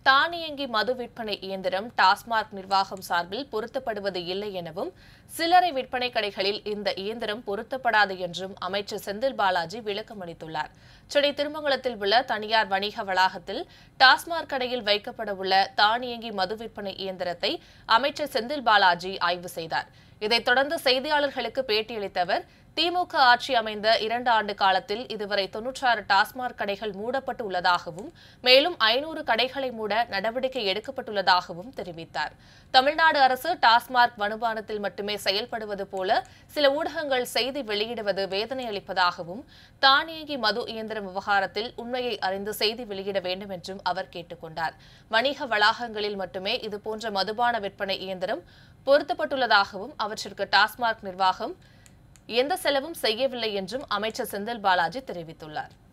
தானியங்கி மது விற்பனை இயந்திரம் டாஸ்மாக் நிர்வாகம் சார்பில் பொருத்தப்படுவது இல்லை எனவும் சில்லறை விற்பனை கடைகளில் இந்த இயந்திரம் பொருத்தப்படாது என்றும் அமைச்சர் செந்தில் பாலாஜி விளக்கம் அளித்துள்ளார் சென்னை திருமங்கலத்தில் உள்ள தனியார் வணிக வளாகத்தில் டாஸ்மாக் கடையில் வைக்கப்பட உள்ள தானியங்கி மது விற்பனை இயந்திரத்தை அமைச்சர் செந்தில் பாலாஜி ஆய்வு செய்தார் இதைத் தொடர்ந்து செய்தியாளர்களுக்கு பேட்டியளித்த அவர் திமுக ஆட்சி அமைந்த இரண்டு ஆண்டு காலத்தில் இதுவரை தொன்னூற்றாறு டாஸ்மாக் கடைகள் மூடப்பட்டு உள்ளதாகவும் மேலும் ஐநூறு கடைகளை மூட நடவடிக்கை எடுக்கப்பட்டுள்ளதாகவும் தெரிவித்தார் தமிழ்நாடு அரசு டாஸ்மாக் மனுபானத்தில் மட்டுமே செயல்படுவது போல சில ஊடகங்கள் செய்தி வெளியிடுவது வேதனை அளிப்பதாகவும் தானியங்கி மது இயந்திரம் விவகாரத்தில் உண்மையை அறிந்து செய்தி வெளியிட வேண்டும் என்றும் அவர் கேட்டுக் கொண்டார் வணிக வளாகங்களில் மட்டுமே இதுபோன்ற மதுபான விற்பனை இயந்திரம் பொருத்தப்பட்டுள்ளதாகவும் அவற்றிற்கு டாஸ்மாக் நிர்வாகம் எந்த செலவும் செய்யவில்லை என்றும் அமைச்சர் செந்தில் பாலாஜி தெரிவித்துள்ளார்